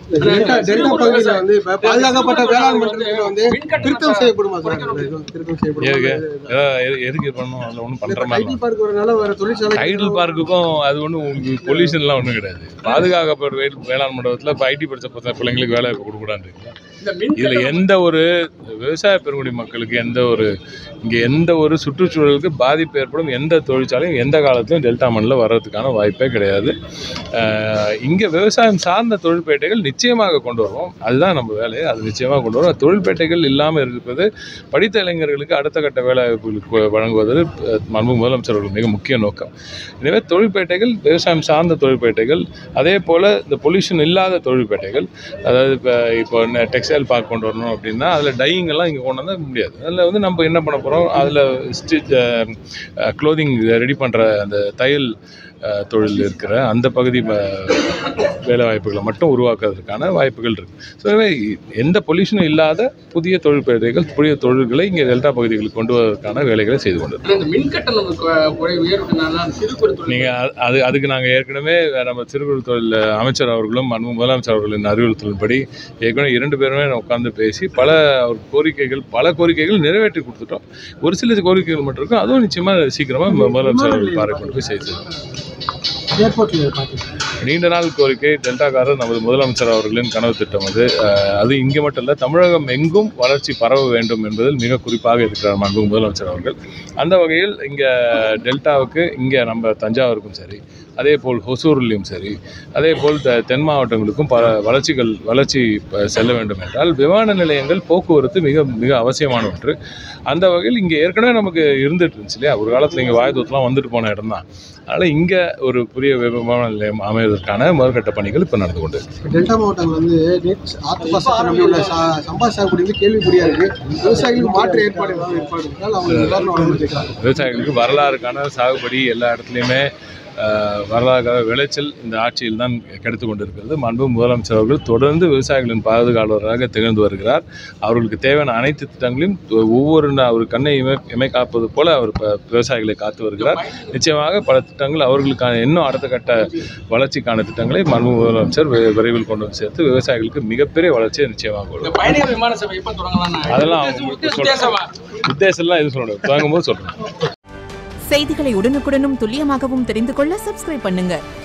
இந்த delta delta பகுதியில் வந்து இப்ப பாதுகாக்கப்பட்ட வேளாண் மண்டலத்தில் வந்து திருத்தம் செய்யப்படுமா சார் இந்த இது திருத்தம் செய்யப்படுமா எதுக்கு ஏதாவது எது- எதுக்கு இது பண்ணணும் அதில் ஒன்றும் பண்ணுற மாதிரி ஐடி பார்க் வரனால வேற தொழிற்சாலை டைடல் பார்க்குக்கும் அது ஒன்றும் உங்களுக்கு பொல்யூஷன்லாம் ஒன்றும் கிடையாது பாதுகாக்கப்பட்ட வே வேளாண் மண்டபத்தில் இப்போ ஐடி படித்த பசங்க பிள்ளைங்களுக்கு வேலை வாய்ப்பு கொடுக்கூடாது இதில் எந்த ஒரு விவசாய பெருங்குடி மக்களுக்கு எந்த ஒரு இங்கே எந்த ஒரு சுற்றுச்சூழலுக்கு பாதிப்பு ஏற்படும் எந்த தொழிற்சாலையும் எந்த காலத்திலும் டெல்டா மண்ணில் வர்றதுக்கான வாய்ப்பே கிடையாது இங்கே விவசாயம் சார்ந்த தொழிற்பேட்டைகள் நிச்சயமாக கொண்டு வருவோம் அதுதான் நம்ம வேலை அது நிச்சயமாக கொண்டு வரும் தொழிற்பேட்டைகள் இல்லாமல் இருப்பது படித்த இளைஞர்களுக்கு அடுத்த கட்ட வேலை வாய்ப்புகளுக்கு வழங்குவது அஹ், மாண்பு முதலமைச்சர் அவர்கள் மிக முக்கிய நோக்கம் எனவே தொழிற்பேட்டைகள் விவசாயம் சார்ந்த தொழிற்பேட்டைகள் அதே போல் இந்த பொல்யூஷன் இல்லாத தொழிற்பேட்டைகள் அதாவது இப்போ இப்போ டெக்ஸ்டைல் பார்க் கொண்டு வரணும் அப்படின்னா அதில் டையிங் எல்லாம் இங்கே கொண்டு வந்தால் முடியாது அதில் வந்து நம்ம என்ன பண்ண போகிறோம் அதில் ஸ்டிச் க்ளோதிங் ரெடி பண்ணுற அந்த தையல் அஹ், தொழில் இருக்கிற அந்த பகுதி ம- வேலை வாய்ப்புகளை மட்டும் உருவாக்குறதுக்கான வாய்ப்புகள் இருக்குது ஸோ எனவே எந்த பொல்யூஷனும் இல்லாத புதிய தொழிற்பேட்டைகள் புதிய தொழில்களை இங்கே டெல்டா பகுதிகளுக்கு கொண்டு வருவதற்கான வேலைகளை செய்து கொண்டு ஆனா இந்த மின் கட்டணம் கு- குறை உயர்வுனால அந்த சிறு குறு தொழில் நீங்கள் அது அதுக்கு நாங்கள் ஏற்கனவே நம்ம சிறு குறு தொழில் அமைச்சர் அவர்களும் அன்பு முதலமைச்சர் அவர்களின் அறிவுறுத்தலின்படி ஏற்கனவே இரண்டு பேருமே உட்கார்ந்து பேசி பல அவர் கோரிக்கைகள் பல கோரிக்கைகள் நிறைவேற்றி கொடுத்துட்டோம் ஒரு சில கோரிக்கைகள் மட்டும் இருக்கும் அதுவும் நிச்சயமாக சீக்கிரமாக முதலமைச்சர் அவர்கள் பார்வை கொண்டு போய் செய்து ஏர்போர்ட்ல பார்த்தீங்க நீண்ட நாள் கோரிக்கை டெல்டாக்காரர் நமது முதலமைச்சர் அவர்களின் கனவு திட்டம் அது அஹ், அது இங்கே மட்டும் இல்லை தமிழகம் எங்கும் வளர்ச்சி பரவ வேண்டும் என்பதில் மிக குறிப்பாக இருக்கிறார் மாண்பு முதலமைச்சர் அவர்கள் அந்த வகையில் இங்கே டெல்டாவுக்கு இங்கே நம்ம தஞ்சாவூருக்கும் சரி அதே போல் ஹொசூர்லேயும் சரி அதே போல் த தென் மாவட்டங்களுக்கும் பல வளர்ச்சிகள் வளர்ச்சி ப- செல்ல வேண்டும் என்றால் விமான நிலையங்கள் போக்குவரத்து மிக மிக அவசியமான ஒன்று அந்த வகையில் இங்கே ஏற்கனவே நமக்கு இருந்துட்டு இருந்துச்சு இல்லையா ஒரு காலத்தில் இங்கே வாயுதூத்தெலாம் வந்துட்டு போன இடம் தான் அதனால் இங்கே ஒரு புதிய விமான நிலையம் அமைவதற்கான முதற்கட்ட பணிகள் இப்போ நடந்து கொண்டு இருக்கு. டெல்டா மாவட்டங்கள் வந்து நீட் ஆத்து பாசத்தை நம்பி உள்ள சா- சம்பா சாகுபடி வந்து கேள்விக்குறியா இருக்கு விவசாயிகளுக்கு மாற்று ஏற்பாடு ஏதாவது ஏற்பாடு இருக்கால் அவங்க உதாரணம் வழங்க கேட்கலாம் விவசாயிகளுக்கு வரலாறுக்கான சாகுபடி எல்லா இடத்துலையுமே ஆஹ், வரலாறு விளைச்சல் இந்த ஆட்சியில் தான் கிடைத்து கொண்டிருக்கிறது மாண்பு முதலமைச்சர் அவர்கள் தொடர்ந்து விவசாயிகளின் பாதுகாவலராக திகழ்ந்து வருகிறார் அவர்களுக்கு தேவையான அனைத்து திட்டங்களையும் ஒவ்வொரு நா- ஒரு கண்ணை இமை இமை காப்பது போல அவர் ப- விவசாயிகளை காத்து வருகிறார் நிச்சயமாக பல திட்டங்கள் அவர்களுக்கான இன்னும் அடுத்த கட்ட வளர்ச்சிக்கான திட்டங்களை மாண்பு முதலமைச்சர் வி- விரைவில் கொண்டு வந்து சேர்த்து விவசாயிகளுக்கு மிகப்பெரிய வளர்ச்சியை நிச்சயமாக இந்த கொடுக்கும் பயணிகள் விமான சேவை எப்ப தொடங்கலாம் அதெல்லாம் அவங்களுக்கு வித்தியாசமா உத்தேசம்லாம் எதுவும் சொல்ல முடியாது தொடங்கும் போது சொல்கிறேன் செய்திகளை உடனுக்குடனும் துல்லியமாகவும் தெரிந்து கொள்ள சப்ஸ்கிரைப் பண்ணுங்க